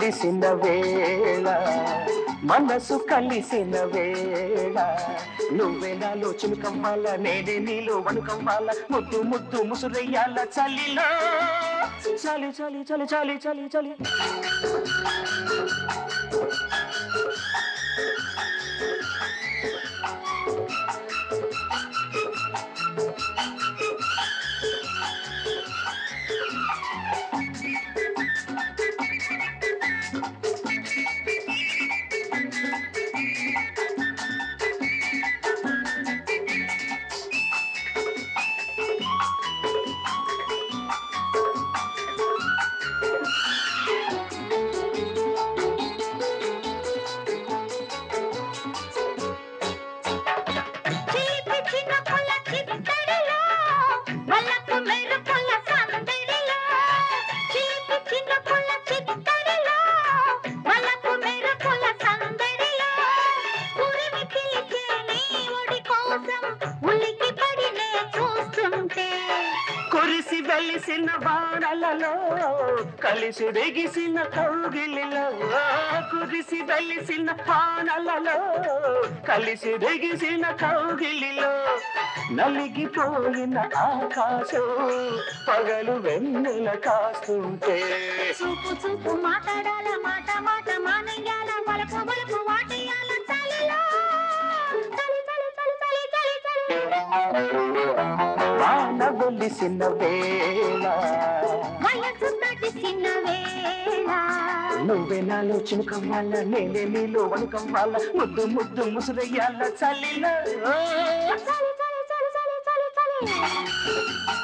తెలిసిన వేళ మనసు కలిసిన వేళ నువ్వే నాలో చినుకవ్వాల నేనే నీలో వణుకవ్వాల ముద్దు ముద్దు ముసురయ్యాల చలిలో చలి చలి చలి చలి చలి చలి చీపి చినుకుల చిత్తడిలో, వలపు మెరుపుల సందడిలో. చీపి చినుకుల చిత్తడిలో, వలపు మెరుపుల సందడిలో. ఉరిమి పిలిచే నీ ఒడి కోసం ఉలికి పడినే చూస్తుంటే కురిసి వెలిసిన వానలలో కలిసి దిగిసిన కౌగిలిలో కురిసి వెలిసిన వానలలో కలిసి దిగిసిన కౌగిలిలో నలిగిపోయిన ఆకాశం పగలు వెన్నెల కాస్తుంటే చూపు చూపు మాట్లాడాల మాట మాట మానేయాల వలపు వలపు వాటేయాల చలిలో చలి చలి చలి చలి చలి చలి వాన వెలిసిన వేళ వయసు దాటిసిన వేళ నువ్వే నాలో చినుకవ్వాల నేనే నీలో వణుకవ్వాల ముద్దు ముద్దు ముసురయ్యాల చలిలో చలి చలి చలి చలి చలి చలి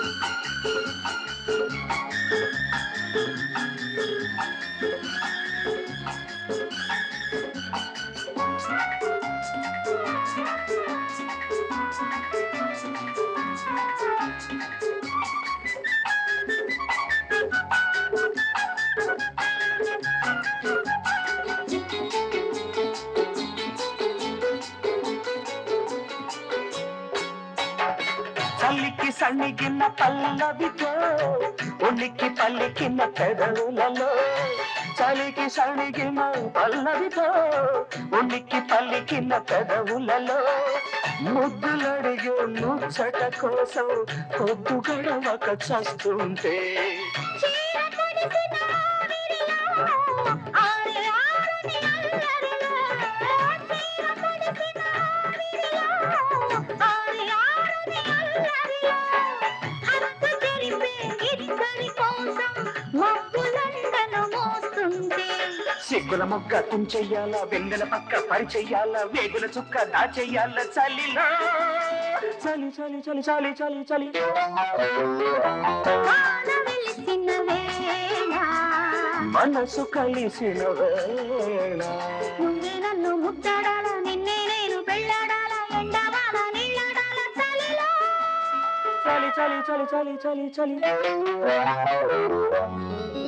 చల్లికి సన్నిగిన పల్లవితో ఉనికి పల్లికిన పెదవులలో చలికి సణిగిన పల్లవితో ఉనికి పల్లికిన పెదవులలో ముద్దులడిగే ముచ్చట కోసం పొద్దు గడవక చస్తుంటే చీర తడిసిన ఆవిరిలో, ఆరి ఆరని అల్లరిలో. చీర తడిసిన ఆవిరిలో, ఆరి ఆరని అల్లరిలో. హద్దు జరిపే ఇద్దరి కోసం మబ్బులందను మోస్తుంటే సిగ్గుల మొక్క తుంచెయ్యాల వెన్నెల పక్క పరిచెయ్యాల వేగుల చుక్క దాచెయ్యాల చలిలో చలి చలి చలి చలి చలి చలి వాన వెలిసిన వేళ మనసు కలిసిన వేళ నువ్వే నన్ను ముద్దాడాల నిన్నే నేను పెళ్ళాడాల ఎండవాన నీళ్ళాడాల చలిలో చలి చలి చలి చలి చలి చలి